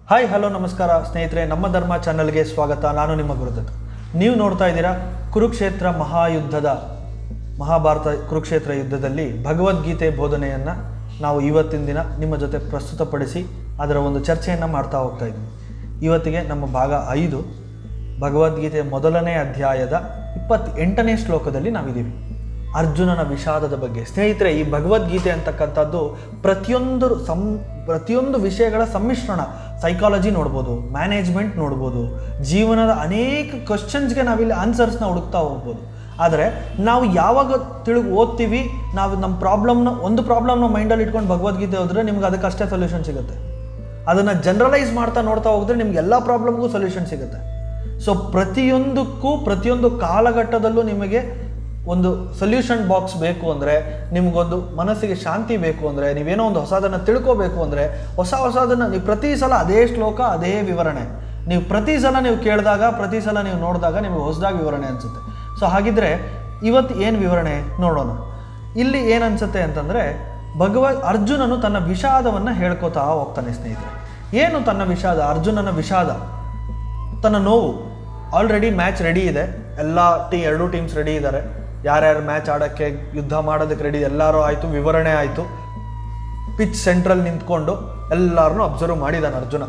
hi hello ನಮಸ್ಕಾರ ಸ್ನೇಹಿತರೆ ನಮ್ಮ ಧರ್ಮ ಚಾನಲ್ಗೆ ಸ್ವಾಗತ ನಾನು ನಿಮ್ಮ ಗುರುದತ್ ನೀವು ನೋಡ್ತಾ ಇದ್ದೀರಾ ಕುರುಕ್ಷೇತ್ರ ಮಹಾಯುದ್ಧದ ಮಹಾಭಾರತ ಕುರುಕ್ಷೇತ್ರ ಯುದ್ಧದಲ್ಲಿ ಭಗವದ್ಗೀತೆ ಬೋಧನೆಯನ್ನು ನಾವು ಇವತ್ತಿನ ದಿನ ನಿಮ್ಮ ಜೊತೆ ಪ್ರಸ್ತುತಪಡಿಸಿ ಅದರ ಒಂದು ಚರ್ಚೆಯನ್ನು ಮಾಡ್ತಾ ಹೋಗ್ತಾ ಇದ್ದೀವಿ ಇವತ್ತಿಗೆ ನಮ್ಮ ಭಾಗ ಐದು ಭಗವದ್ಗೀತೆಯ ಮೊದಲನೇ ಅಧ್ಯಾಯದ ಇಪ್ಪತ್ತೆಂಟನೇ ಶ್ಲೋಕದಲ್ಲಿ ನಾವಿದ್ದೀವಿ ಅರ್ಜುನನ ವಿಷಾದದ ಬಗ್ಗೆ ಸ್ನೇಹಿತರೆ ಈ ಭಗವದ್ಗೀತೆ ಅಂತಕ್ಕಂಥದ್ದು ಪ್ರತಿಯೊಂದು ಸಂ ಪ್ರತಿಯೊಂದು ವಿಷಯಗಳ ಸಮ್ಮಿಶ್ರಣ ಸೈಕಾಲಜಿ ನೋಡ್ಬೋದು ಮ್ಯಾನೇಜ್ಮೆಂಟ್ ನೋಡ್ಬೋದು ಜೀವನದ ಅನೇಕ ಕ್ವಶನ್ಸ್ಗೆ ನಾವಿಲ್ಲಿ ಆನ್ಸರ್ಸ್ನ ಹುಡುಕ್ತಾ ಹೋಗ್ಬೋದು ಆದರೆ ನಾವು ಯಾವಾಗ ತಿಳಿ ಓದ್ತೀವಿ ನಾವು ನಮ್ಮ ಪ್ರಾಬ್ಲಮ್ನ ಒಂದು ಪ್ರಾಬ್ಲಮ್ನ ಮೈಂಡಲ್ಲಿ ಇಟ್ಕೊಂಡು ಭಗವದ್ಗೀತೆ ಹೋದರೆ ನಿಮ್ಗೆ ಅದಕ್ಕಷ್ಟೇ ಸೊಲ್ಯೂಷನ್ ಸಿಗುತ್ತೆ ಅದನ್ನು ಜನರಲೈಸ್ ಮಾಡ್ತಾ ನೋಡ್ತಾ ಹೋಗಿದ್ರೆ ನಿಮ್ಗೆ ಎಲ್ಲ ಪ್ರಾಬ್ಲಮ್ಗೂ ಸೊಲ್ಯೂಷನ್ ಸಿಗುತ್ತೆ ಸೊ ಪ್ರತಿಯೊಂದಕ್ಕೂ ಪ್ರತಿಯೊಂದು ಕಾಲಘಟ್ಟದಲ್ಲೂ ನಿಮಗೆ ಒಂದು ಸೊಲ್ಯೂಷನ್ ಬಾಕ್ಸ್ ಬೇಕು ಅಂದರೆ ನಿಮಗೊಂದು ಮನಸ್ಸಿಗೆ ಶಾಂತಿ ಬೇಕು ಅಂದರೆ ನೀವೇನೋ ಒಂದು ಹೊಸದನ್ನು ತಿಳ್ಕೋಬೇಕು ಅಂದರೆ ಹೊಸ ಹೊಸದನ್ನು ನೀವು ಪ್ರತಿ ಸಲ ಅದೇ ಶ್ಲೋಕ ಅದೇ ವಿವರಣೆ ನೀವು ಪ್ರತಿ ಸಲ ನೀವು ಕೇಳಿದಾಗ ಪ್ರತಿ ಸಲ ನೀವು ನೋಡಿದಾಗ ನಿಮಗೆ ಹೊಸದಾಗಿ ವಿವರಣೆ ಅನಿಸುತ್ತೆ ಸೊ ಹಾಗಿದ್ರೆ ಇವತ್ತು ಏನು ವಿವರಣೆ ನೋಡೋಣ ಇಲ್ಲಿ ಏನು ಅನ್ಸುತ್ತೆ ಅಂತಂದರೆ ಭಗವ ಅರ್ಜುನನು ತನ್ನ ವಿಷಾದವನ್ನು ಹೇಳ್ಕೊತಾ ಹೋಗ್ತಾನೆ ಸ್ನೇಹಿತರೆ ಏನು ತನ್ನ ವಿಷಾದ ಅರ್ಜುನನ ವಿಷಾದ ತನ್ನ ನೋವು ಆಲ್ರೆಡಿ ಮ್ಯಾಚ್ ರೆಡಿ ಇದೆ ಎಲ್ಲ ಟೀ ಎರಡೂ ಟೀಮ್ಸ್ ರೆಡಿ ಇದ್ದಾರೆ ಯಾರ್ಯಾರು ಮ್ಯಾಚ್ ಆಡೋಕ್ಕೆ ಯುದ್ಧ ಮಾಡೋದಕ್ಕೆ ರೆಡಿ ಎಲ್ಲರೂ ಆಯಿತು ವಿವರಣೆ ಆಯಿತು ಪಿಚ್ ಸೆಂಟ್ರಲ್ ನಿಂತ್ಕೊಂಡು ಎಲ್ಲರನ್ನೂ ಅಬ್ಸರ್ವ್ ಮಾಡಿದ್ದಾನೆ ಅರ್ಜುನ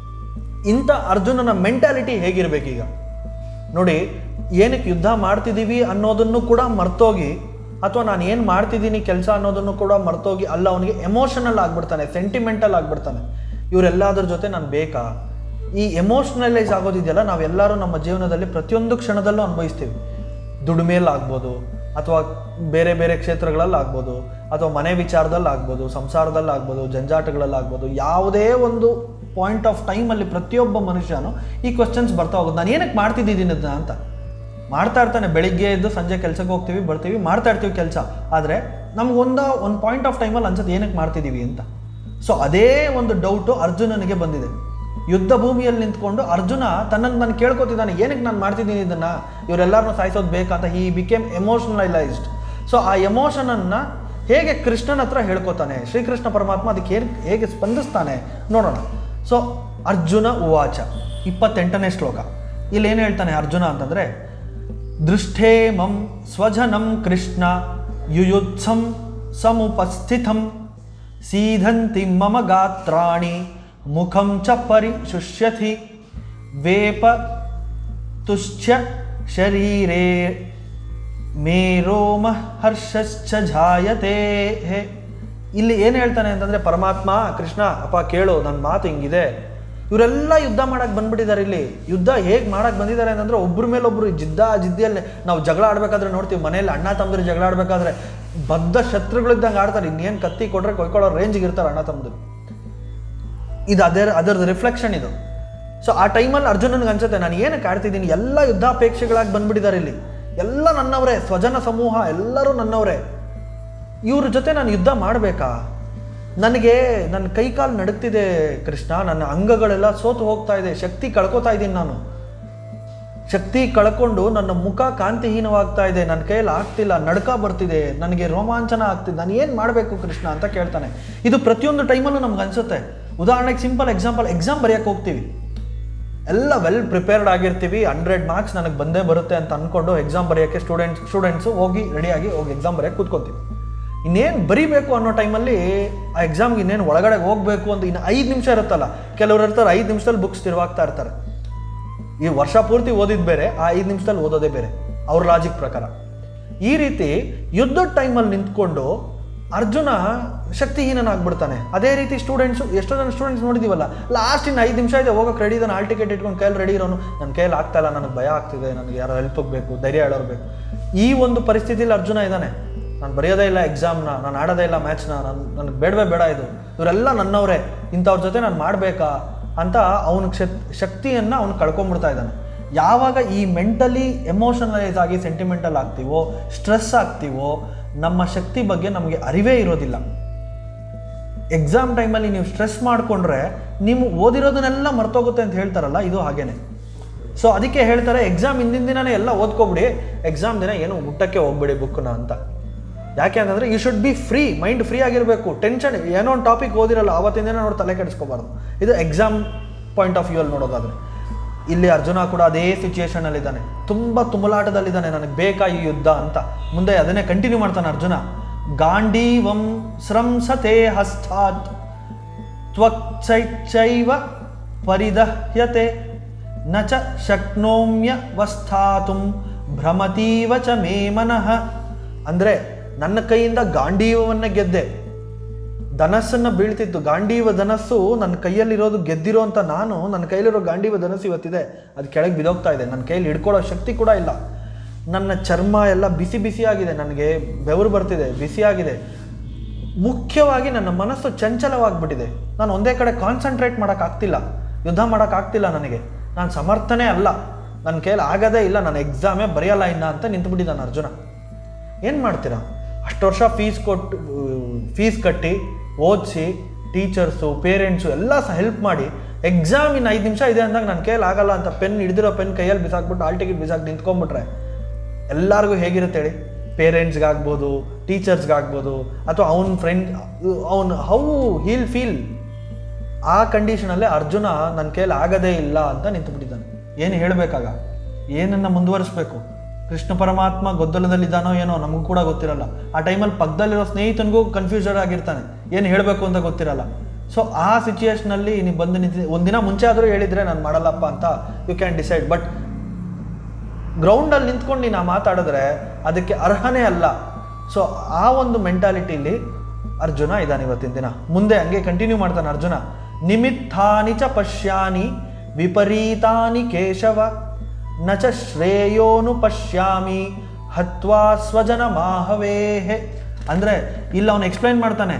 ಇಂಥ ಅರ್ಜುನನ ಮೆಂಟ್ಯಾಲಿಟಿ ಹೇಗಿರ್ಬೇಕೀಗ ನೋಡಿ ಏನಕ್ಕೆ ಯುದ್ಧ ಮಾಡ್ತಿದ್ದೀವಿ ಅನ್ನೋದನ್ನು ಕೂಡ ಮರ್ತೋಗಿ ಅಥವಾ ನಾನು ಏನು ಮಾಡ್ತಿದ್ದೀನಿ ಕೆಲಸ ಅನ್ನೋದನ್ನು ಕೂಡ ಮರ್ತೋಗಿ ಅಲ್ಲ ಅವನಿಗೆ ಎಮೋಷನಲ್ ಆಗ್ಬಿಡ್ತಾನೆ ಸೆಂಟಿಮೆಂಟಲ್ ಆಗ್ಬಿಡ್ತಾನೆ ಇವರೆಲ್ಲದ್ರ ಜೊತೆ ನಾನು ಬೇಕಾ ಈ ಎಮೋಷ್ನಲೈಸ್ ಆಗೋದಿದೆಯಲ್ಲ ನಾವೆಲ್ಲರೂ ನಮ್ಮ ಜೀವನದಲ್ಲಿ ಪ್ರತಿಯೊಂದು ಕ್ಷಣದಲ್ಲೂ ಅನುಭವಿಸ್ತೀವಿ ದುಡಿಮೆಯಲ್ಲಿ ಆಗ್ಬೋದು ಅಥವಾ ಬೇರೆ ಬೇರೆ ಕ್ಷೇತ್ರಗಳಲ್ಲಿ ಆಗ್ಬೋದು ಅಥವಾ ಮನೆ ವಿಚಾರದಲ್ಲಿ ಆಗ್ಬೋದು ಸಂಸಾರದಲ್ಲಿ ಆಗ್ಬೋದು ಜಂಜಾಟಗಳಲ್ಲಿ ಆಗ್ಬೋದು ಯಾವುದೇ ಒಂದು ಪಾಯಿಂಟ್ ಆಫ್ ಟೈಮಲ್ಲಿ ಪ್ರತಿಯೊಬ್ಬ ಮನುಷ್ಯನು ಈ ಕ್ವಶನ್ಸ್ ಬರ್ತಾ ಹೋಗೋದು ನಾನು ಏನಕ್ಕೆ ಮಾಡ್ತಿದ್ದೀನಿ ಇದನ್ನ ಅಂತ ಮಾಡ್ತಾ ಇರ್ತಾನೆ ಬೆಳಿಗ್ಗೆ ಎದ್ದು ಸಂಜೆ ಕೆಲಸಕ್ಕೆ ಹೋಗ್ತೀವಿ ಬರ್ತೀವಿ ಮಾಡ್ತಾ ಇರ್ತೀವಿ ಕೆಲಸ ಆದರೆ ನಮಗೊಂದು ಒಂದು ಪಾಯಿಂಟ್ ಆಫ್ ಟೈಮಲ್ಲಿ ಅನ್ಸುತ್ತೆ ಏನಕ್ಕೆ ಮಾಡ್ತಿದ್ದೀವಿ ಅಂತ ಸೊ ಅದೇ ಒಂದು ಡೌಟು ಅರ್ಜುನನಿಗೆ ಬಂದಿದೆ ಯುದ್ಧ ಭೂಮಿಯಲ್ಲಿ ನಿಂತ್ಕೊಂಡು ಅರ್ಜುನ ತನ್ನನ್ನು ನಾನು ಕೇಳ್ಕೊತಿದ್ದಾನೆ ಏನಕ್ಕೆ ನಾನು ಮಾಡ್ತಿದ್ದೀನಿ ಇದನ್ನು ಇವರೆಲ್ಲರನ್ನೂ ಸಾಯಿಸೋದು ಬೇಕಂತ ಈ ಬಿಕೇಮ್ ಎಮೋಷನಲೈಸ್ಡ್ ಸೊ ಆ ಎಮೋಷನನ್ನು ಹೇಗೆ ಕೃಷ್ಣನ ಹತ್ರ ಹೇಳ್ಕೊತಾನೆ ಶ್ರೀಕೃಷ್ಣ ಪರಮಾತ್ಮ ಅದಕ್ಕೆ ಹೇಗೆ ಹೇಗೆ ಸ್ಪಂದಿಸ್ತಾನೆ ನೋಡೋಣ ಸೊ ಅರ್ಜುನ ಉವಾಚ ಇಪ್ಪತ್ತೆಂಟನೇ ಶ್ಲೋಕ ಇಲ್ಲಿ ಏನು ಹೇಳ್ತಾನೆ ಅರ್ಜುನ ಅಂತಂದರೆ ದೃಷ್ಟೇಮಂ ಸ್ವಜನಂ ಕೃಷ್ಣ ಯುಯುತ್ಸಂ ಸಮುಪಸ್ಥಿತಂ ಸೀಧಂತಿ ಮಮ ಗಾತ್ರಾಣಿ ಮುಖಂ ಚ ಪರಿಶುಷ್ಯತಿ ವೇಪ ತುಶ್ಚ ಶರೀರೇ ಮೇ ರೋಮ ಹರ್ಷಶ್ಚ ಜಾಯತೆ ಹೇ ಇಲ್ಲಿ ಏನು ಹೇಳ್ತಾನೆ ಅಂತಂದರೆ ಪರಮಾತ್ಮ ಕೃಷ್ಣ ಅಪ್ಪ ಕೇಳು ನನ್ನ ಮಾತು ಹಿಂಗಿದೆ ಇವರೆಲ್ಲ ಯುದ್ಧ ಮಾಡಕ್ಕೆ ಬಂದ್ಬಿಟ್ಟಿದ್ದಾರೆ ಇಲ್ಲಿ ಯುದ್ಧ ಹೇಗೆ ಮಾಡಕ್ಕೆ ಬಂದಿದ್ದಾರೆ ಅಂತಂದ್ರೆ ಒಬ್ಬರ ಮೇಲೆ ಒಬ್ಬರು ಜಿದ್ದ ಜಿದ್ದಿಯಲ್ಲಿ ನಾವು ಜಗಳ ಆಡಬೇಕಾದ್ರೆ ನೋಡ್ತೀವಿ ಮನೆಯಲ್ಲಿ ಅಣ್ಣ ತಮ್ಮದ್ರು ಜಗಳ ಆಡಬೇಕಾದ್ರೆ ಬದ್ಧ ಶತ್ರುಗಳಿದ್ದಂಗೆ ಆಡ್ತಾರೆ ಇನ್ನೇನು ಕತ್ತಿ ಕೊಟ್ರೆ ಕೊಯ್ಕೊಳ್ಳೋ ರೇಂಜಿಗೆ ಇರ್ತಾರೆ ಅಣ್ಣ ತಮ್ಮದು ಇದು ಅದರ ಅದರದ್ದು ರಿಫ್ಲೆಕ್ಷನ್ ಇದು ಸೊ ಆ ಟೈಮಲ್ಲಿ ಅರ್ಜುನನಿಗೆ ಅನ್ಸುತ್ತೆ ನಾನು ಏನಕ್ಕೆ ಆಡ್ತಿದ್ದೀನಿ ಎಲ್ಲ ಯುದ್ಧಾಪೇಕ್ಷೆಗಳಾಗಿ ಬಂದ್ಬಿಟ್ಟಿದ್ದಾರೆ ಇಲ್ಲಿ ಎಲ್ಲ ನನ್ನವರೇ ಸ್ವಜನ ಸಮೂಹ ಎಲ್ಲರೂ ನನ್ನವರೇ ಇವ್ರ ಜೊತೆ ನಾನು ಯುದ್ಧ ಮಾಡಬೇಕಾ ನನಗೆ ನನ್ನ ಕೈಕಾಲು ನಡುಗ್ತಿದೆ ಕೃಷ್ಣ ನನ್ನ ಅಂಗಗಳೆಲ್ಲ ಸೋತು ಹೋಗ್ತಾ ಇದೆ ಶಕ್ತಿ ಕಳ್ಕೊತಾ ಇದ್ದೀನಿ ನಾನು ಶಕ್ತಿ ಕಳ್ಕೊಂಡು ನನ್ನ ಮುಖ ಕಾಂತಿಹೀನವಾಗ್ತಾ ಇದೆ ನನ್ನ ಕೈಯಲ್ಲಿ ಆಗ್ತಿಲ್ಲ ನಡ್ಕ ಬರ್ತಿದೆ ನನಗೆ ರೋಮಾಂಚನ ಆಗ್ತಿದೆ ನಾನು ಏನು ಮಾಡಬೇಕು ಕೃಷ್ಣ ಅಂತ ಕೇಳ್ತಾನೆ ಇದು ಪ್ರತಿಯೊಂದು ಟೈಮಲ್ಲೂ ನಮ್ಗೆ ಅನ್ಸುತ್ತೆ ಉದಾಹರಣೆಗೆ ಸಿಂಪಲ್ ಎಕ್ಸಾಂಪಲ್ ಎಕ್ಸಾಮ್ ಬರೆಯೋಕ್ಕೆ ಹೋಗ್ತೀವಿ ಎಲ್ಲ ವೆಲ್ ಪ್ರಿಪೇರ್ಡ್ ಆಗಿರ್ತೀವಿ ಹಂಡ್ರೆಡ್ ಮಾರ್ಕ್ಸ್ ನನಗೆ ಬಂದೇ ಬರುತ್ತೆ ಅಂತ ಅಂದ್ಕೊಂಡು ಎಕ್ಸಾಮ್ ಬರೆಯೋಕ್ಕೆ ಸ್ಟೂಡೆಂಟ್ಸ್ ಸ್ಟೂಡೆಂಟ್ಸು ಹೋಗಿ ರೆಡಿಯಾಗಿ ಹೋಗಿ ಎಕ್ಸಾಮ್ ಬರೆಯೋಕ್ಕೆ ಕೂತ್ಕೊತೀವಿ ಇನ್ನೇನು ಬರಿಬೇಕು ಅನ್ನೋ ಟೈಮಲ್ಲಿ ಆ ಎಕ್ಸಾಮ್ಗೆ ಇನ್ನೇನು ಒಳಗಡೆ ಹೋಗಬೇಕು ಅಂತ ಇನ್ನು ಐದು ನಿಮಿಷ ಇರುತ್ತಲ್ಲ ಕೆಲವರು ಇರ್ತಾರೆ ಐದು ನಿಮಿಷದಲ್ಲಿ ಬುಕ್ಸ್ ತಿರುವಾಗ್ತಾ ಇರ್ತಾರೆ ಈ ವರ್ಷ ಪೂರ್ತಿ ಓದಿದ್ದು ಬೇರೆ ಆ ಐದು ನಿಮಿಷದಲ್ಲಿ ಓದೋದೇ ಬೇರೆ ಅವ್ರ ಲಾಜಿಕ್ ಪ್ರಕಾರ ಈ ರೀತಿ ಯುದ್ಧದ ಟೈಮಲ್ಲಿ ನಿಂತ್ಕೊಂಡು ಅರ್ಜುನ ಶಕ್ತಿಹೀನನಾಗ್ಬಿಡ್ತಾನೆ ಅದೇ ರೀತಿ ಸ್ಟೂಡೆಂಟ್ಸು ಎಷ್ಟೋ ಜನ ಸ್ಟೂಡೆಂಟ್ಸ್ ನೋಡಿದೀವಲ್ಲ ಲಾಸ್ಟ್ ಇನ್ನು ಐದು ನಿಮಿಷ ಇದೆ ಹೋಗೋಕೆ ರೆಡಿ ಇದ್ದಾನೆ ಆಲ್ ಟಿಕೆಟ್ ಇಟ್ಕೊಂಡು ಕೈಯಲ್ಲಿ ರೆಡಿ ಇರೋನು ನನ್ನ ಕೈಯಲ್ಲಿ ಆಗ್ತಾ ಇಲ್ಲ ನನಗೆ ಭಯ ಆಗ್ತಿದೆ ನನಗೆ ಯಾರೋ ಹೆಲ್ಪಿಗೆ ಬೇಕು ಧೈರ್ಯ ಹೇಳೋರು ಬೇಕು ಈ ಒಂದು ಪರಿಸ್ಥಿತಿಯಲ್ಲಿ ಅರ್ಜುನ ಇದ್ದಾನೆ ನಾನು ಬರೆಯೋದೇ ಇಲ್ಲ ಎಕ್ಸಾಮ್ನ ನಾನು ಆಡೋದೇ ಇಲ್ಲ ಮ್ಯಾಚ್ನ ನಾನು ನನಗೆ ಬೇಡವೇ ಬೇಡ ಇದು ಇವರೆಲ್ಲ ನನ್ನವರೇ ಇಂಥವ್ರ ಜೊತೆ ನಾನು ಮಾಡಬೇಕಾ ಅಂತ ಅವನ ಶಕ್ತಿಯನ್ನು ಅವನು ಕಳ್ಕೊಂಡ್ಬಿಡ್ತಾ ಇದ್ದಾನೆ ಯಾವಾಗ ಈ ಮೆಂಟಲಿ ಎಮೋಷನಲೈಸ್ ಆಗಿ ಸೆಂಟಿಮೆಂಟಲ್ ಆಗ್ತೀವೋ ಸ್ಟ್ರೆಸ್ ಆಗ್ತೀವೋ ನಮ್ಮ ಶಕ್ತಿ ಬಗ್ಗೆ ನಮಗೆ ಅರಿವೇ ಇರೋದಿಲ್ಲ ಎಕ್ಸಾಮ್ ಟೈಮಲ್ಲಿ ನೀವು ಸ್ಟ್ರೆಸ್ ಮಾಡಿಕೊಂಡ್ರೆ ನೀವು ಓದಿರೋದನ್ನೆಲ್ಲ ಮರ್ತೋಗುತ್ತೆ ಅಂತ ಹೇಳ್ತಾರಲ್ಲ ಇದು ಹಾಗೇನೆ ಸೊ ಅದಕ್ಕೆ ಹೇಳ್ತಾರೆ ಎಕ್ಸಾಮ್ ಹಿಂದಿನ ದಿನನೇ ಎಲ್ಲ ಓದ್ಕೊಬಿಡಿ ಎಕ್ಸಾಮ್ ದಿನ ಏನು ಮುಟ್ಟಕ್ಕೆ ಹೋಗ್ಬೇಡಿ ಬುಕ್ನ ಅಂತ ಯಾಕೆ ಅಂತಂದರೆ you should be free mind free ಆಗಿರಬೇಕು ಟೆನ್ಷನ್ ಏನೋ ಒಂದು ಟಾಪಿಕ್ ಓದಿರಲ್ಲ ಆವತ್ತಿನ ದಿನ ನೋಡಿ ತಲೆ ಕೆಡಿಸ್ಕೋಬಾರ್ದು ಇದು ಎಕ್ಸಾಮ್ ಪಾಯಿಂಟ್ ಆಫ್ ವ್ಯೂ ಅಲ್ಲಿ ನೋಡೋದಾದ್ರೆ ಇಲ್ಲಿ ಅರ್ಜುನ ಕೂಡ ಅದೇ ಸಿಚುಯೇಷನಲ್ಲಿದ್ದಾನೆ ತುಂಬ ತುಮಲಾಟದಲ್ಲಿದ್ದಾನೆ ನನಗೆ ಬೇಕಾ ಈ ಯುದ್ಧ ಅಂತ ಮುಂದೆ ಅದನ್ನೇ ಕಂಟಿನ್ಯೂ ಮಾಡ್ತಾನೆ ಅರ್ಜುನ ಗಾಂಡೀವಂ ಸ್ರಂಸತೆ ಹಸ್ತಾತ್ ತ್ವಚ್ಚೈಚ್ಚೈವ ಪರಿದಹ್ಯತೆ ನ ಚ ಶಕ್ನೋಮ್ಯವಸ್ಥಾತುಂ ಭ್ರಮತೀವ ಚ ಮೇ ಮನಃ ಅಂದರೆ ನನ್ನ ಕೈಯಿಂದ ಗಾಂಡೀವವನ್ನು ಗೆದ್ದೆ ಧನಸ್ಸನ್ನು ಬೀಳ್ತಿತ್ತು ಗಾಂಡೀವ ಧನಸ್ಸು ನನ್ನ ಕೈಯಲ್ಲಿರೋದು ಗೆದ್ದಿರೋ ಅಂತ ನಾನು ನನ್ನ ಕೈಯಲ್ಲಿರೋ ಗಾಂಡೀವ ಧನಸ್ಸು ಇವತ್ತಿದೆ ಅದು ಕೆಳಗೆ ಬಿದೋಗ್ತಾ ಇದೆ ನನ್ನ ಕೈಯಲ್ಲಿ ಹಿಡ್ಕೊಳ್ಳೋ ಶಕ್ತಿ ಕೂಡ ಇಲ್ಲ ನನ್ನ ಚರ್ಮ ಎಲ್ಲ ಬಿಸಿ ಬಿಸಿಯಾಗಿದೆ ನನಗೆ ಬೆವರು ಬರ್ತಿದೆ ಬಿಸಿಯಾಗಿದೆ ಮುಖ್ಯವಾಗಿ ನನ್ನ ಮನಸ್ಸು ಚಂಚಲವಾಗಿಬಿಟ್ಟಿದೆ ನಾನು ಒಂದೇ ಕಡೆ ಕಾನ್ಸಂಟ್ರೇಟ್ ಮಾಡೋಕ್ಕಾಗ್ತಿಲ್ಲ ಯುದ್ಧ ಮಾಡೋಕ್ಕಾಗ್ತಿಲ್ಲ ನನಗೆ ನಾನು ಸಮರ್ಥನೆ ಅಲ್ಲ ನನ್ನ ಕೈಯಲ್ಲಿ ಆಗದೇ ಇಲ್ಲ ನಾನು ಎಕ್ಸಾಮೇ ಬರೆಯಲ್ಲ ಇನ್ನ ಅಂತ ನಿಂತುಬಿಟ್ಟಿದ್ದಾನೆ ಅರ್ಜುನ ಏನು ಮಾಡ್ತೀರಾ ಅಷ್ಟು ವರ್ಷ ಫೀಸ್ ಕೊಟ್ಟು ಫೀಸ್ ಕಟ್ಟಿ ಓದಿಸಿ ಟೀಚರ್ಸು ಪೇರೆಂಟ್ಸು ಎಲ್ಲ ಸಹ ಹೆಲ್ಪ್ ಮಾಡಿ ಎಕ್ಸಾಮ್ ಇನ್ನು ಐದು ನಿಮಿಷ ಇದೆ ಅಂದಾಗ ನನ್ನ ಕೈಯಲ್ಲಿ ಆಗಲ್ಲ ಅಂತ ಪೆನ್ ಹಿಡಿದಿರೋ ಪೆನ್ ಕೈಯಲ್ಲಿ ಬಿಸಾಕ್ಬಿಟ್ಟು ಆಲ್ ಟಿಕೆಟ್ ಬಿಸಾಕಿ ನಿಂತ್ಕೊಂಡ್ಬಿಟ್ರೆ ಎಲ್ಲರಿಗೂ ಹೇಗಿರುತ್ತೆ ಹೇಳಿ ಪೇರೆಂಟ್ಸ್ಗಾಗ್ಬೋದು ಟೀಚರ್ಸ್ಗಾಗ್ಬೋದು ಅಥವಾ ಅವನ ಫ್ರೆಂಡ್ ಅವನು ಹೌ ಹೀಲ್ ಫೀಲ್ ಆ ಕಂಡೀಷನಲ್ಲೇ ಅರ್ಜುನ ನನ್ನ ಕೈಯಲ್ಲಿ ಆಗದೇ ಇಲ್ಲ ಅಂತ ನಿಂತುಬಿಟ್ಟಿದ್ದಾನೆ ಏನು ಹೇಳಬೇಕಾಗ ಏನನ್ನ ಮುಂದುವರಿಸ್ಬೇಕು ಕೃಷ್ಣ ಪರಮಾತ್ಮ ಗೊದ್ದಲದಲ್ಲಿದ್ದಾನೋ ಏನೋ ನಮಗೂ ಕೂಡ ಗೊತ್ತಿರಲ್ಲ ಆ ಟೈಮಲ್ಲಿ ಪಕ್ಕದಲ್ಲಿರೋ ಸ್ನೇಹಿತನಿಗೂ ಕನ್ಫ್ಯೂಸನ್ ಆಗಿರ್ತಾನೆ ಏನು ಹೇಳಬೇಕು ಅಂತ ಗೊತ್ತಿರಲ್ಲ ಸೊ ಆ ಸಿಚುಯೇಷನಲ್ಲಿ ನೀವು ಬಂದು ನಿಂತಿ ಒಂದಿನ ಮುಂಚೆ ಆದರೂ ಹೇಳಿದರೆ ನಾನು ಮಾಡಲ್ಲಪ್ಪ ಅಂತ ಯು ಕ್ಯಾನ್ ಡಿಸೈಡ್ ಬಟ್ ಗ್ರೌಂಡಲ್ಲಿ ನಿಂತ್ಕೊಂಡು ನೀನು ಆ ಮಾತಾಡಿದ್ರೆ ಅದಕ್ಕೆ ಅರ್ಹನೇ ಅಲ್ಲ ಸೊ ಆ ಒಂದು ಮೆಂಟಾಲಿಟಿಲಿ ಅರ್ಜುನ ಇದ್ದಾನೆ ಇವತ್ತಿನ ದಿನ ಮುಂದೆ ಹಂಗೆ ಕಂಟಿನ್ಯೂ ಮಾಡ್ತಾನೆ ಅರ್ಜುನ ನಿಮಿತ್ತಾನಿ ಚ ಪಶ್ಯಾನಿ ವಿಪರೀತಾನಿ ಕೇಶವ ನ ಚ ಶ್ರೇಯೋನು ಪಶ್ಯಾಮಿ ಹತ್ವಾ ಸ್ವಜನ ಮಾಹವೇಹೆ ಅಂದರೆ ಇಲ್ಲಿ ಅವನು ಎಕ್ಸ್ಪ್ಲೈನ್ ಮಾಡ್ತಾನೆ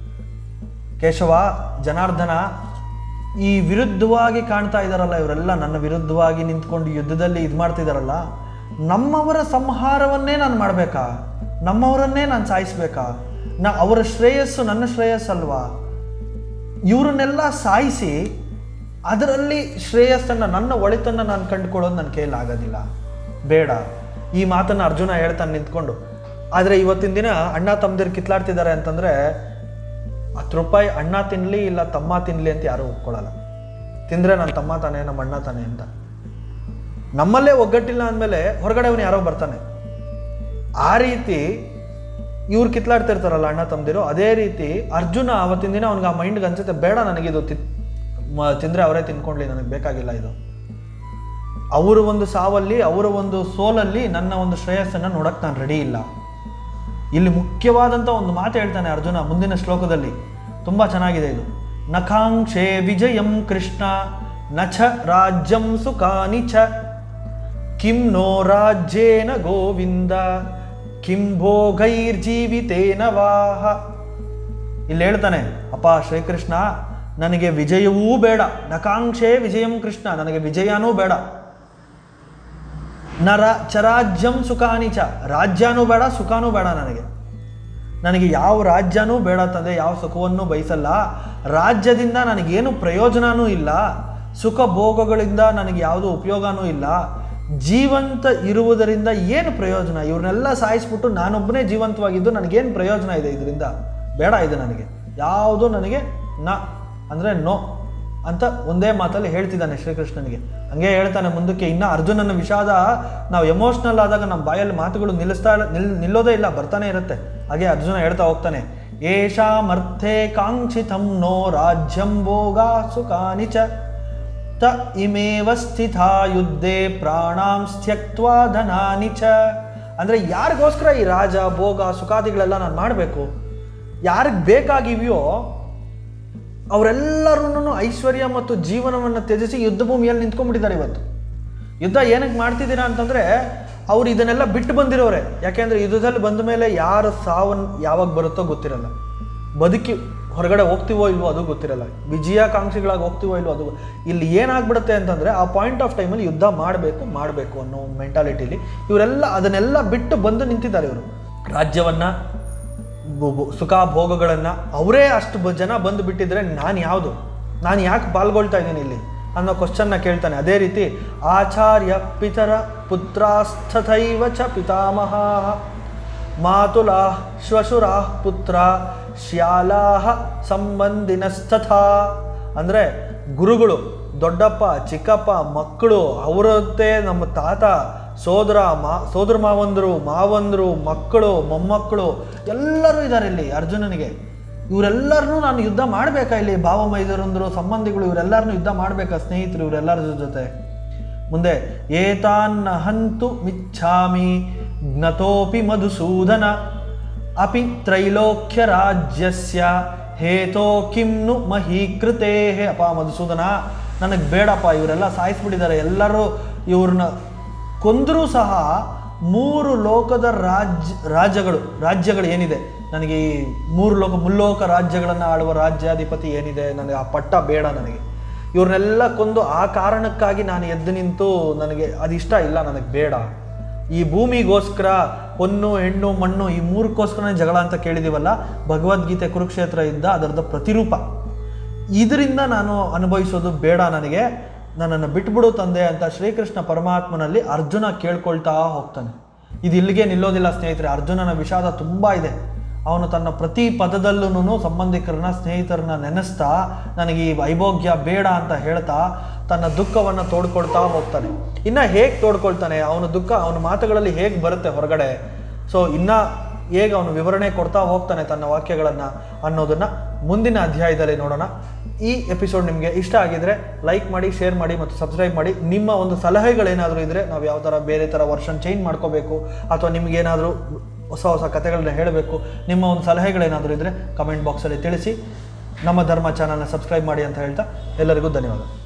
ಕೇಶವ ಜನಾರ್ದನ ಈ ವಿರುದ್ಧವಾಗಿ ಕಾಣ್ತಾ ಇದ್ದಾರಲ್ಲ ಇವರೆಲ್ಲ ನನ್ನ ವಿರುದ್ಧವಾಗಿ ನಿಂತ್ಕೊಂಡು ಯುದ್ಧದಲ್ಲಿ ಇದು ಮಾಡ್ತಿದ್ದಾರಲ್ಲ ನಮ್ಮವರ ಸಂಹಾರವನ್ನೇ ನಾನು ಮಾಡಬೇಕಾ ನಮ್ಮವರನ್ನೇ ನಾನು ಸಾಯಿಸ್ಬೇಕಾ ನಾ ಅವರ ಶ್ರೇಯಸ್ಸು ನನ್ನ ಶ್ರೇಯಸ್ಸಲ್ವಾ ಇವರನ್ನೆಲ್ಲ ಸಾಯಿಸಿ ಅದರಲ್ಲಿ ಶ್ರೇಯಸ್ಸನ್ನು ನನ್ನ ಒಳಿತನ್ನು ನಾನು ಕಂಡುಕೊಳ್ಳೋದು ನನ್ನ ಕೈಯಲ್ಲಿ ಆಗೋದಿಲ್ಲ ಬೇಡ ಈ ಮಾತನ್ನು ಅರ್ಜುನ ಹೇಳ್ತಾನೆ ನಿಂತ್ಕೊಂಡು ಆದರೆ ಇವತ್ತಿನ ದಿನ ಅಣ್ಣ ತಮ್ಮದಿರು ಕಿತ್ಲಾಡ್ತಿದ್ದಾರೆ ಅಂತಂದರೆ ಹತ್ತು ರೂಪಾಯಿ ಅಣ್ಣ ತಿನ್ನಲಿ ಇಲ್ಲ ತಮ್ಮ ತಿನ್ನಲಿ ಅಂತ ಯಾರೂ ಒಪ್ಕೊಳ್ಳಲ್ಲ ತಿಂದರೆ ನನ್ನ ತಮ್ಮ ತಾನೆ ನಮ್ಮ ಅಣ್ಣ ತಾನೆ ಅಂತ ನಮ್ಮಲ್ಲೇ ಒಗ್ಗಟ್ಟಿಲ್ಲ ಅಂದಮೇಲೆ ಹೊರಗಡೆ ಅವನು ಯಾರೋ ಬರ್ತಾನೆ ಆ ರೀತಿ ಇವ್ರು ಕಿತ್ಲಾಡ್ತಿರ್ತಾರಲ್ಲ ಅಣ್ಣ ತಮ್ಮದಿರು ಅದೇ ರೀತಿ ಅರ್ಜುನ ಅವತ್ತಿನ ದಿನ ಅವ್ನಿಗೆ ಆ ಮೈಂಡ್ಗೆ ಅನ್ಸುತ್ತೆ ಬೇಡ ನನಗಿದು ತಿ ಮ- ತಿಂದ್ರೆ ಅವರೇ ತಿನ್ಕೊಳ್ಳಿ ನನಗೆ ಬೇಕಾಗಿಲ್ಲ ಇದು ಅವರ ಒಂದು ಸಾವಲ್ಲಿ ಅವರ ಒಂದು ಸೋಲಲ್ಲಿ ನನ್ನ ಒಂದು ಶ್ರೇಯಸ್ಸನ್ನು ನೋಡಕ್ಕೆ ನಾನು ರೆಡಿ ಇಲ್ಲ ಇಲ್ಲಿ ಮುಖ್ಯವಾದಂಥ ಒಂದು ಮಾತು ಹೇಳ್ತಾನೆ ಅರ್ಜುನ ಮುಂದಿನ ಶ್ಲೋಕದಲ್ಲಿ ತುಂಬ ಚೆನ್ನಾಗಿದೆ ಇದು ನಖಾಂಕ್ಷೆ ವಿಜಯಂ ಕೃಷ್ಣ ನಚ ರಾಜ್ಯಂ ಸುಖಾನಿ ಚ ಕಿಂ ನೋ ರಾಜ್ಯೇನ ಗೋವಿಂದ ಕಿಂ ಭೋಗೈರ್ಜೀವಿತೇನ ವಾಹ ಇಲ್ಲಿ ಹೇಳ್ತಾನೆ ಅಪ್ಪ ಶ್ರೀಕೃಷ್ಣ ನನಗೆ ವಿಜಯವೂ ಬೇಡ ನಕಾಂಕ್ಷೆ ವಿಜಯಂ ಕೃಷ್ಣ ನನಗೆ ವಿಜಯನೂ ಬೇಡ ನರ ಚರಾಜ್ಯಂ ಸುಖಾನಿ ಚ ರಾಜ್ಯನೂ ಬೇಡ ಸುಖನೂ ಬೇಡ ನನಗೆ ನನಗೆ ಯಾವ ರಾಜ್ಯನೂ ಬೇಡ ತಂದೆ ಯಾವ ಸುಖವನ್ನು ಬಯಸಲ್ಲ ರಾಜ್ಯದಿಂದ ನನಗೇನು ಪ್ರಯೋಜನವೂ ಇಲ್ಲ ಸುಖ ಭೋಗಗಳಿಂದ ನನಗೆ ಯಾವುದೂ ಉಪಯೋಗನೂ ಇಲ್ಲ ಜೀವಂತ ಇರುವುದರಿಂದ ಏನು ಪ್ರಯೋಜನ ಇವ್ರನ್ನೆಲ್ಲ ಸಾಯಿಸ್ಬಿಟ್ಟು ನಾನೊಬ್ಬನೇ ಜೀವಂತವಾಗಿದ್ದು ನನಗೇನು ಪ್ರಯೋಜನ ಇದೆ ಇದರಿಂದ ಬೇಡ ಇದೆ ನನಗೆ ಯಾವುದು ನನಗೆ ನ ಅಂದರೆ ನೋ ಅಂತ ಒಂದೇ ಮಾತಲ್ಲಿ ಹೇಳ್ತಿದ್ದಾನೆ ಶ್ರೀಕೃಷ್ಣನಿಗೆ ಹಂಗೆ ಹೇಳ್ತಾನೆ ಮುಂದಕ್ಕೆ ಇನ್ನು ಅರ್ಜುನನ ವಿಷಾದ ನಾವು ಎಮೋಷ್ನಲ್ ಆದಾಗ ನಮ್ಮ ಬಾಯಲ್ಲಿ ಮಾತುಗಳು ನಿಲ್ಲಿಸ್ತಾ ನಿಲ್ ನಿಲ್ಲೋದೇ ಇಲ್ಲ ಬರ್ತಾನೆ ಇರುತ್ತೆ ಹಾಗೆ ಅರ್ಜುನ ಹೇಳ್ತಾ ಹೋಗ್ತಾನೆ ಏಷಾಮರ್ಥೆ ಕಾಂಕ್ಷಿತಂ ನೋ ರಾಜ್ಯಂ ಭೋಗ ಸುಖಾನಿ ಚ ತ ಇಮೇವ ಸ್ಥಿತಾ ಯುದ್ಧೆ ಪ್ರಾಣಾಂ ತ್ಯಕ್ವಾ ಧನಾನಿ ಚ ಅಂದರೆ ಯಾರಿಗೋಸ್ಕರ ಈ ರಾಜ ಭೋಗ ಸುಖಾದಿಗಳೆಲ್ಲ ನಾನು ಮಾಡಬೇಕು ಯಾರಿಗೆ ಬೇಕಾಗಿವೆಯೋ ಅವರೆಲ್ಲರೂ ಐಶ್ವರ್ಯ ಮತ್ತು ಜೀವನವನ್ನು ತ್ಯಜಿಸಿ ಯುದ್ಧ ಭೂಮಿಯಲ್ಲಿ ನಿಂತ್ಕೊಂಡ್ಬಿಟ್ಟಿದ್ದಾರೆ ಇವತ್ತು ಯುದ್ಧ ಏನಕ್ಕೆ ಮಾಡ್ತಿದ್ದೀರಾ ಅಂತಂದರೆ ಅವ್ರು ಇದನ್ನೆಲ್ಲ ಬಿಟ್ಟು ಬಂದಿರೋರೆ ಯಾಕೆಂದರೆ ಯುದ್ಧದಲ್ಲಿ ಬಂದ ಮೇಲೆ ಯಾರು ಸಾವನ್ ಯಾವಾಗ ಬರುತ್ತೋ ಗೊತ್ತಿರಲ್ಲ ಬದುಕಿ ಹೊರಗಡೆ ಹೋಗ್ತೀವೋ ಇಲ್ವೋ ಅದು ಗೊತ್ತಿರಲ್ಲ ವಿಜಯಾಕಾಂಕ್ಷಿಗಳಾಗಿ ಹೋಗ್ತೀವೋ ಇಲ್ವೋ ಅದು ಇಲ್ಲಿ ಏನಾಗ್ಬಿಡುತ್ತೆ ಅಂತಂದರೆ ಆ ಪಾಯಿಂಟ್ ಆಫ್ ಟೈಮಲ್ಲಿ ಯುದ್ಧ ಮಾಡಬೇಕು ಮಾಡಬೇಕು ಅನ್ನೋ ಮೆಂಟಾಲಿಟಿಲಿ ಇವರೆಲ್ಲ ಅದನ್ನೆಲ್ಲ ಬಿಟ್ಟು ಬಂದು ನಿಂತಿದ್ದಾರೆ ಇವರು ರಾಜ್ಯವನ್ನು ಬೊ- ಬೊ- ಸುಖ ಭೋಗಗಳನ್ನು ಅವರೇ ಅಷ್ಟು ಬ- ಜನ ಬಂದು ಬಿಟ್ಟಿದ್ರೆ ನಾನು ಯಾವುದು ನಾನು ಯಾಕೆ ಪಾಲ್ಗೊಳ್ತಾ ಇದ್ದೀನಿ ಇಲ್ಲಿ ಅನ್ನೋ ಕ್ವಶನ್ನ ಕೇಳ್ತಾನೆ ಅದೇ ರೀತಿ ಆಚಾರ್ಯ ಪಿತರ ಪುತ್ರಾಸ್ಥಥೈವ ಚ ಪಿತಾಮಹ ಮಾತುಲಾ ಶ್ವಶುರಾ ಪುತ್ರ ಶ್ಯಾಲಾ ಸಂಬಂಧಿನಸ್ತಥಾ ಅಂದರೆ ಗುರುಗಳು ದೊಡ್ಡಪ್ಪ ಚಿಕ್ಕಪ್ಪ ಮಕ್ಕಳು ಅವರದ್ದೇ ನಮ್ಮ ತಾತ ಸೋದರ ಮಾ ಸೋದರ ಮಾವಂದರು ಮಾವಂದರು ಮಕ್ಕಳು ಮೊಮ್ಮಕ್ಕಳು ಎಲ್ಲರೂ ಇದ್ದಾರೆ ಇಲ್ಲಿ ಅರ್ಜುನನಿಗೆ ಇವರೆಲ್ಲರನ್ನೂ ನಾನು ಯುದ್ಧ ಮಾಡಬೇಕಾ ಇಲ್ಲಿ ಭಾವ ಮೈದರಂದರು ಸಂಬಂಧಿಗಳು ಇವರೆಲ್ಲರನ್ನೂ ಯುದ್ಧ ಮಾಡಬೇಕಾ ಸ್ನೇಹಿತರು ಇವರೆಲ್ಲರ ಜೊತೆ ಮುಂದೆ ಏತಾನ್ನ ಹಂತು ಮಿಚ್ಛಾಮಿ ಜ್ಞತೋಪಿ ಮಧುಸೂದನ ಅಪಿ ತ್ರೈಲೋಕ್ಯ ರಾಜ್ಯಸ್ಯ ಹೇತೋ ಕಿಮ್ನು ಮಹೀಕೃತೇ ಅಪ್ಪ ಮಧುಸೂದನ ನನಗೆ ಬೇಡಪ್ಪ ಇವರೆಲ್ಲ ಸಾಯಿಸ್ಬಿಟ್ಟಿದ್ದಾರೆ ಎಲ್ಲರೂ ಇವ್ರನ್ನ ಕೊಂದರೂ ಸಹ ಮೂರು ಲೋಕದ ರಾಜ್ಯ ರಾಜ್ಯಗಳು ರಾಜ್ಯಗಳು ಏನಿದೆ ನನಗೆ ಈ ಮೂರು ಲೋಕ ಮುಲ್ಲೋಕ ರಾಜ್ಯಗಳನ್ನು ಆಳುವ ರಾಜ್ಯಾಧಿಪತಿ ಏನಿದೆ ನನಗೆ ಆ ಪಟ್ಟ ಬೇಡ ನನಗೆ ಇವ್ರನ್ನೆಲ್ಲ ಕೊಂದು ಆ ಕಾರಣಕ್ಕಾಗಿ ನಾನು ಎದ್ದು ನಿಂತು ನನಗೆ ಅದಿಷ್ಟ ಇಲ್ಲ ನನಗೆ ಬೇಡ ಈ ಭೂಮಿಗೋಸ್ಕರ ಹೊನ್ನು ಹೆಣ್ಣು ಮಣ್ಣು ಈ ಮೂರಕ್ಕೋಸ್ಕರನೇ ಜಗಳ ಅಂತ ಕೇಳಿದೀವಲ್ಲ ಭಗವದ್ಗೀತೆ ಕುರುಕ್ಷೇತ್ರ ಇದ್ದ ಅದರದ ಪ್ರತಿರೂಪ ಇದರಿಂದ ನಾನು ಅನುಭವಿಸೋದು ಬೇಡ ನನಗೆ ನನ್ನನ್ನು ಬಿಟ್ಬಿಡು ತಂದೆ ಅಂತ ಶ್ರೀಕೃಷ್ಣ ಪರಮಾತ್ಮನಲ್ಲಿ ಅರ್ಜುನ ಕೇಳ್ಕೊಳ್ತಾ ಹೋಗ್ತಾನೆ ಇದು ಇಲ್ಲಿಗೆ ನಿಲ್ಲೋದಿಲ್ಲ ಸ್ನೇಹಿತರೆ ಅರ್ಜುನನ ವಿಷಾದ ತುಂಬ ಇದೆ ಅವನು ತನ್ನ ಪ್ರತಿ ಪದದಲ್ಲೂ ಸಂಬಂಧಿಕರನ್ನ ಸ್ನೇಹಿತರನ್ನ ನೆನೆಸ್ತಾ ನನಗೆ ಈ ವೈಭೋಗ್ಯ ಬೇಡ ಅಂತ ಹೇಳ್ತಾ ತನ್ನ ದುಃಖವನ್ನು ತೋಡ್ಕೊಳ್ತಾ ಹೋಗ್ತಾನೆ ಇನ್ನು ಹೇಗೆ ತೋಡ್ಕೊಳ್ತಾನೆ ಅವನ ದುಃಖ ಅವನ ಮಾತುಗಳಲ್ಲಿ ಹೇಗೆ ಬರುತ್ತೆ ಹೊರಗಡೆ ಸೊ ಇನ್ನ ಹೇಗೆ ಅವನು ವಿವರಣೆ ಕೊಡ್ತಾ ಹೋಗ್ತಾನೆ ತನ್ನ ವಾಕ್ಯಗಳನ್ನು ಅನ್ನೋದನ್ನ ಮುಂದಿನ ಅಧ್ಯಾಯದಲ್ಲಿ ನೋಡೋಣ ಈ ಎಪಿಸೋಡ್ ನಿಮಗೆ ಇಷ್ಟ ಆಗಿದ್ರೆ ಲೈಕ್ ಮಾಡಿ ಶೇರ್ ಮಾಡಿ ಮತ್ತು ಸಬ್ಸ್ಕ್ರೈಬ್ ಮಾಡಿ ನಿಮ್ಮ ಒಂದು ಸಲಹೆಗಳೇನಾದರೂ ಇದ್ದರೆ ನಾವು ಯಾವ ಥರ ಬೇರೆ ಥರ ವರ್ಷನ್ ಚೇಂಜ್ ಮಾಡ್ಕೋಬೇಕು ಅಥವಾ ನಿಮಗೇನಾದರೂ ಹೊಸ ಹೊಸ ಕಥೆಗಳನ್ನ ಹೇಳಬೇಕು ನಿಮ್ಮ ಒಂದು ಸಲಹೆಗಳೇನಾದರೂ ಇದ್ದರೆ ಕಮೆಂಟ್ ಬಾಕ್ಸಲ್ಲಿ ತಿಳಿಸಿ ನಮ್ಮ ಧರ್ಮ ಚಾನಲ್ನ ಸಬ್ಸ್ಕ್ರೈಬ್ ಮಾಡಿ ಅಂತ ಹೇಳ್ತಾ ಎಲ್ಲರಿಗೂ ಧನ್ಯವಾದ